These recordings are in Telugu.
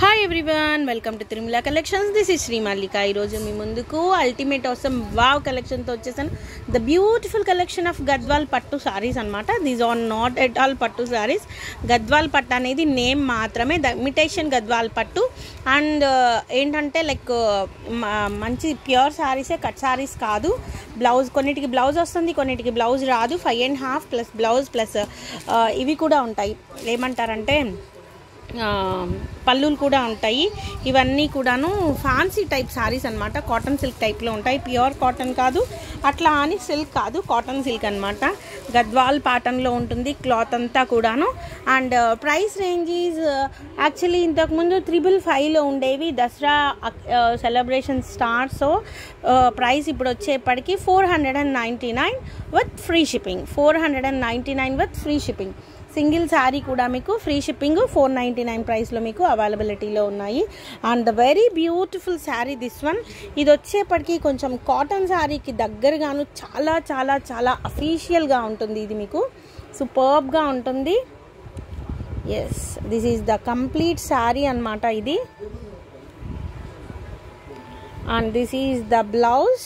Hi everyone welcome to Tirumala collections this is Shri Mallika ఈరోజు మీ ముందుకు అల్టిమేట్ అవసరం వావ్ కలెక్షన్తో వచ్చేసాను the beautiful collection of Gadwal pattu saris అనమాట these are not at all pattu saris Gadwal పట్టు అనేది నేమ్ మాత్రమే ద ఇమిటేషన్ గద్వాల్ పట్టు అండ్ ఏంటంటే లైక్ మంచి ప్యూర్ సారీసే కట్ సారీస్ కాదు బ్లౌజ్ కొన్నిటికి బ్లౌజ్ వస్తుంది కొన్నిటికి బ్లౌజ్ రాదు five and half plus blouse plus ఇవి కూడా ఉంటాయి ఏమంటారంటే ఆ, పళ్ళులు కూడా ఉంటాయి ఇవన్నీ కూడాను ఫ్యాన్సీ టైప్ సారీస్ అనమాట కాటన్ సిల్క్ టైప్లో ఉంటాయి ప్యూర్ కాటన్ కాదు అట్లా అని సిల్క్ కాదు కాటన్ సిల్క్ అనమాట గద్వాల్ పాటన్లో ఉంటుంది క్లాత్ అంతా కూడాను and price range is actually ఇంతకుముందు త్రిబుల్ ఫైవ్లో ఉండేవి Dasara celebration start so price ఇప్పుడు వచ్చేప్పటికి four hundred and ninety nine with free shipping four hundred and ninety nine with free shipping single sari కూడా మీకు free shipping four ninety nine ప్రైస్లో మీకు అవైలబిలిటీలో ఉన్నాయి and the very beautiful sari this one ఇది వచ్చేప్పటికి కొంచెం కాటన్ శారీకి దగ్గరగాను చాలా చాలా చాలా అఫీషియల్గా ఉంటుంది ఇది మీకు సూపర్బ్గా ఉంటుంది yes this is the complete sari అనమాట ఇది and this is the blouse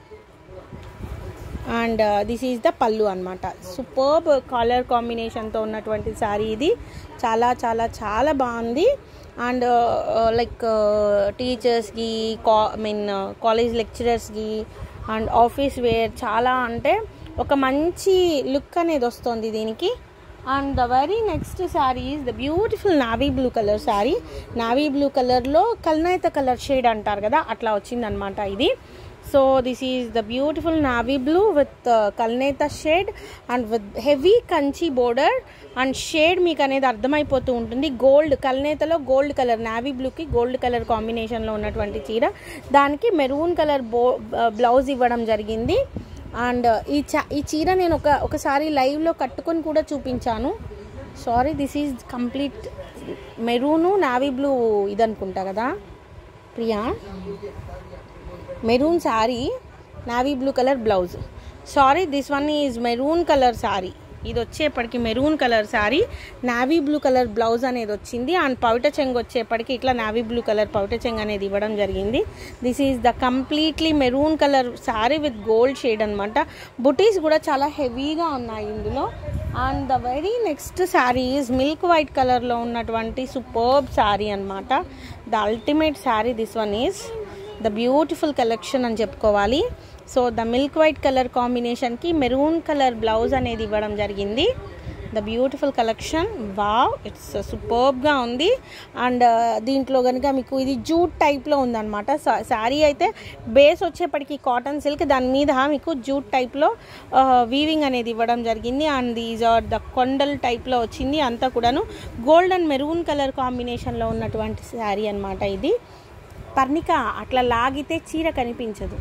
and this is the pallu అనమాట సూపర్బ్ కలర్ కాంబినేషన్తో ఉన్నటువంటి శారీ ఇది చాలా చాలా చాలా బాగుంది అండ్ లైక్ టీచర్స్కి కా ఐ మీన్ కాలేజ్ లెక్చరర్స్కి అండ్ ఆఫీస్ వేర్ చాలా అంటే ఒక మంచి లుక్ అనేది వస్తుంది దీనికి and the very next sari is the beautiful navy blue colour sari navy blue కలర్లో కల్నాయిత కలర్ షేడ్ అంటారు కదా అట్లా వచ్చిందనమాట ఇది so this is the beautiful navy blue with కల్నేత shade and with heavy Kanchi border and shade మీకు అనేది అర్థమైపోతూ ఉంటుంది గోల్డ్ కల్నేతలో గోల్డ్ కలర్ నావీ బ్లూకి గోల్డ్ కలర్ కాంబినేషన్లో ఉన్నటువంటి చీర దానికి మెరూన్ కలర్ బో బ్లౌజ్ ఇవ్వడం జరిగింది అండ్ ఈ చా ఈ చీర నేను ఒక ఒకసారి లైవ్లో కట్టుకొని కూడా చూపించాను sorry this is complete maroon navy blue ఇది అనుకుంటా కదా Priya maroon sari navy blue colour blouse sorry this one is maroon colour sari ఇది వచ్చేప్పటికి maroon colour sari navy blue colour blouse అనేది వచ్చింది అండ్ పౌట చెంగ్ వచ్చేప్పటికి ఇట్లా నావీ బ్లూ కలర్ పౌట చెంగ్ అనేది ఇవ్వడం జరిగింది this is the completely maroon colour sari with gold shade అనమాట బుటీస్ కూడా చాలా హెవీగా ఉన్నాయి ఇందులో and the very next sari is milk white కలర్లో ఉన్నటువంటి సూపర్బ్ శారీ అనమాట the ultimate sari this one is the beautiful collection అని చెప్పుకోవాలి so the milk white colour కాంబినేషన్కి మెరూన్ కలర్ బ్లౌజ్ అనేది ఇవ్వడం జరిగింది the beautiful collection wow it's సూపర్బ్గా ఉంది అండ్ దీంట్లో కనుక మీకు ఇది జూట్ టైప్లో ఉందన్నమాట శారీ అయితే బేస్ వచ్చేప్పటికి కాటన్ సిల్క్ దాని మీద మీకు జూట్ టైప్లో వీవింగ్ అనేది ఇవ్వడం జరిగింది అండ్ దీస్ ఆర్ ద కొండల్ టైప్లో వచ్చింది అంతా కూడాను గోల్డ్ అండ్ మెరూన్ కలర్ కాంబినేషన్లో ఉన్నటువంటి శారీ అనమాట ఇది పర్ణిక అట్లా లాగితే చీర కనిపించదు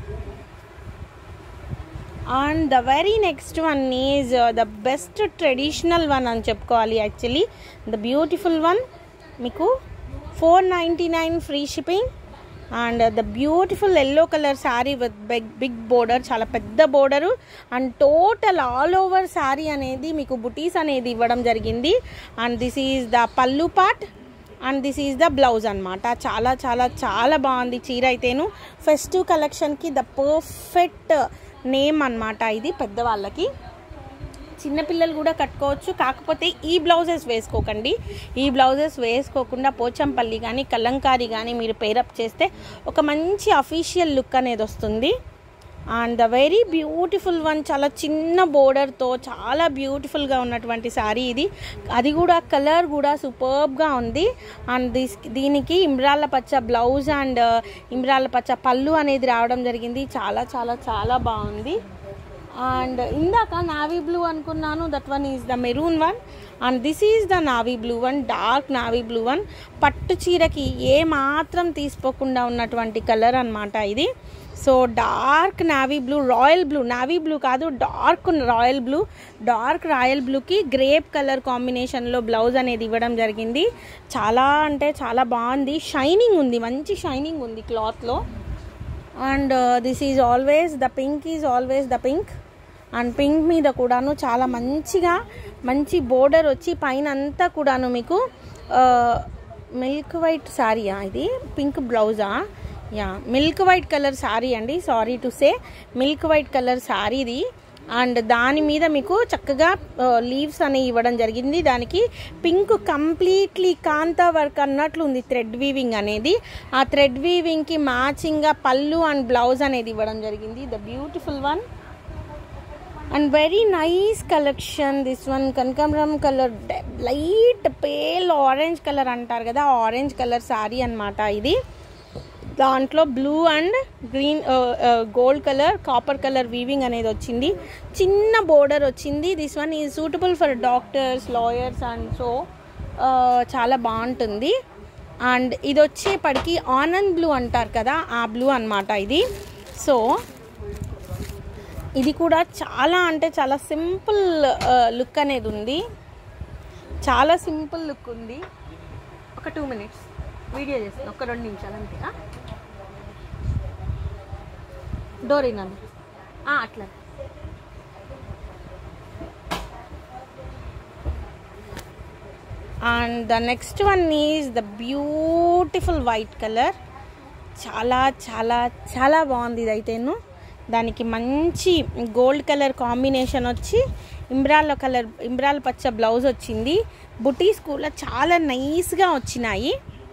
and the very next one is the best traditional one అని చెప్పుకోవాలి యాక్చువల్లీ ద బ్యూటిఫుల్ వన్ మీకు four ninety nine free shipping and the beautiful yellow colour sari with big big border చాలా పెద్ద border and total all over sari అనేది మీకు బుటీస్ అనేది ఇవ్వడం జరిగింది and this is the pallu part and this is the blouse అనమాట చాలా చాలా చాలా బాగుంది చీర అయితేను ఫెస్టివ్ కలెక్షన్కి ద పర్ఫెక్ట్ నేమ్ అనమాట ఇది పెద్దవాళ్ళకి చిన్నపిల్లలు కూడా కట్టుకోవచ్చు కాకపోతే ఈ బ్లౌజెస్ వేసుకోకండి ఈ బ్లౌజెస్ వేసుకోకుండా పోచంపల్లి కానీ కలంకారీ కానీ మీరు పేరప్ చేస్తే ఒక మంచి అఫీషియల్ లుక్ అనేది వస్తుంది and the very beautiful one చాలా చిన్న బోర్డర్తో చాలా బ్యూటిఫుల్గా ఉన్నటువంటి శారీ ఇది అది కూడా కలర్ కూడా సూపర్బ్గా ఉంది అండ్ దిస్ దీనికి ఇమ్రాళ్ళ పచ్చ బ్లౌజ్ అండ్ ఇమ్రాళ్ళ పచ్చ పళ్ళు అనేది రావడం జరిగింది చాలా చాలా చాలా బాగుంది అండ్ ఇందాక నావీ బ్లూ అనుకున్నాను that one is the maroon one and this is the navy blue one dark navy blue one పట్టు చీరకి ఏ మాత్రం తీసుకోకుండా ఉన్నటువంటి కలర్ అనమాట ఇది so dark navy blue royal blue navy blue కాదు dark royal blue dark royal బ్లూకి గ్రేప్ కలర్ కాంబినేషన్లో బ్లౌజ్ అనేది ఇవ్వడం జరిగింది చాలా అంటే చాలా బాగుంది షైనింగ్ ఉంది మంచి షైనింగ్ ఉంది క్లాత్లో and this is always the pink is always the pink and pink మీద కూడాను చాలా మంచిగా మంచి బోర్డర్ వచ్చి పైన అంతా కూడాను మీకు మిల్క్ వైట్ శారీయా ఇది పింక్ బ్లౌజా yeah milk white colour sari అండి sorry to say milk white colour sari ఇది అండ్ దాని మీద మీకు చక్కగా లీవ్స్ అనేవి ఇవ్వడం జరిగింది దానికి పింక్ కంప్లీట్లీ కాంతా వర్క్ అన్నట్లు ఉంది థ్రెడ్ వీవింగ్ అనేది ఆ థ్రెడ్ వీవింగ్కి మ్యాచింగ్గా పళ్ళు అండ్ బ్లౌజ్ అనేది ఇవ్వడం జరిగింది the beautiful one and very nice collection this one కనకాంబరం colour light pale orange colour అంటారు కదా ఆరెంజ్ కలర్ శారీ అనమాట ఇది దాంట్లో blue and green gold colour copper colour weaving అనేది వచ్చింది చిన్న బోర్డర్ వచ్చింది this one is suitable for doctors lawyers and so చాలా బాగుంటుంది అండ్ ఇది వచ్చేపటికి ఆనంద్ బ్లూ అంటారు కదా ఆ బ్లూ అనమాట ఇది సో ఇది కూడా చాలా అంటే చాలా సింపుల్ లుక్ అనేది ఉంది చాలా సింపుల్ లుక్ ఉంది ఒక టూ మినిట్స్ వీడియో చేస్తాను ఒక రెండు నిమిషాలు అంతే ఆ? డోర్ ఇన్నాను అట్లా and the next one is the beautiful white colour చాలా చాలా చాలా బాగుంది ఇదైతేను దానికి మంచి గోల్డ్ కలర్ కాంబినేషన్ వచ్చి ఇంబ్రాల్ కలర్ ఇంబ్రాల్ పచ్చ బ్లౌజ్ వచ్చింది బుటీస్ కూడా చాలా నైస్గా వచ్చినాయి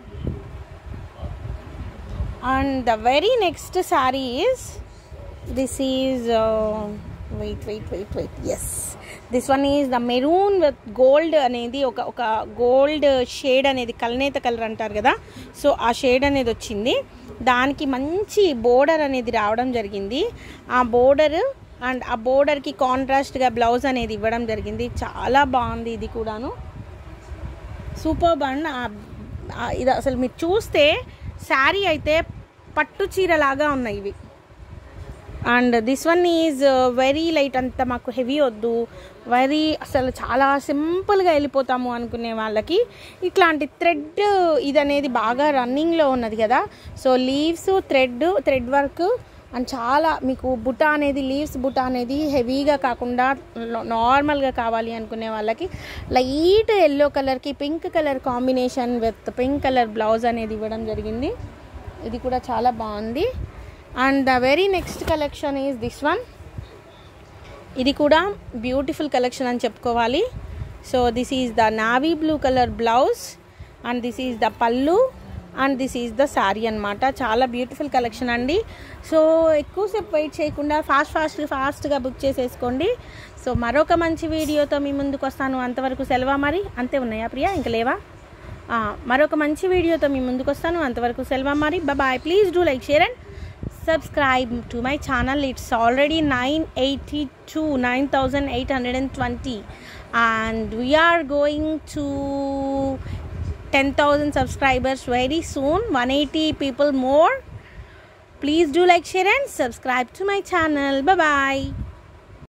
and the very next sari is this is wait wait wait wait yes this one is the maroon with gold అనేది ఒక ఒక గోల్డ్ షేడ్ అనేది కల్నేత కలర్ అంటారు కదా సో ఆ షేడ్ అనేది వచ్చింది దానికి మంచి బోర్డర్ అనేది రావడం జరిగింది ఆ బోర్డర్ అండ్ ఆ బోర్డర్కి కాంట్రాస్ట్గా బ్లౌజ్ అనేది ఇవ్వడం జరిగింది చాలా బాగుంది ఇది కూడాను సూపర్ బండ్ ఇది అసలు మీరు చూస్తే శారీ అయితే పట్టు చీరలాగా ఉన్నాయి ఇవి and this one is very light అంత మాకు హెవీ వద్దు వెరీ అసలు చాలా సింపుల్గా వెళ్ళిపోతాము అనుకునే వాళ్ళకి ఇట్లాంటి థ్రెడ్ ఇది అనేది బాగా రన్నింగ్లో ఉన్నది కదా so leaves thread thread work and చాలా మీకు బుట్ట అనేది లీవ్స్ బుట్ట అనేది హెవీగా కాకుండా నార్మల్గా కావాలి అనుకునే వాళ్ళకి లైట్ ఎల్లో కలర్కి pink colour combination with pink colour blouse అనేది ఇవ్వడం జరిగింది ఇది కూడా చాలా బాగుంది and the very next collection is this one ఇది కూడా బ్యూటిఫుల్ కలెక్షన్ అని చెప్పుకోవాలి so this is the navy blue colour blouse and this is the pallu and this is the sari అనమాట చాలా బ్యూటిఫుల్ కలెక్షన్ అండి సో ఎక్కువసేపు వెయిట్ చేయకుండా ఫాస్ట్ ఫాస్ట్ ఫాస్ట్గా బుక్ చేసేసుకోండి సో మరొక మంచి వీడియోతో మీ ముందుకు వస్తాను అంతవరకు సెలవా మరి అంతే ఉన్నాయా ప్రియా ఇంకా లేవా ఆ, మరొక మంచి వీడియోతో మీ ముందుకు వస్తాను అంతవరకు సెలవా మరి bye please do like share and subscribe to my channel it's already 982 9820 and we are going to 10000 subscribers very soon 180 people more please do like share and subscribe to my channel bye bye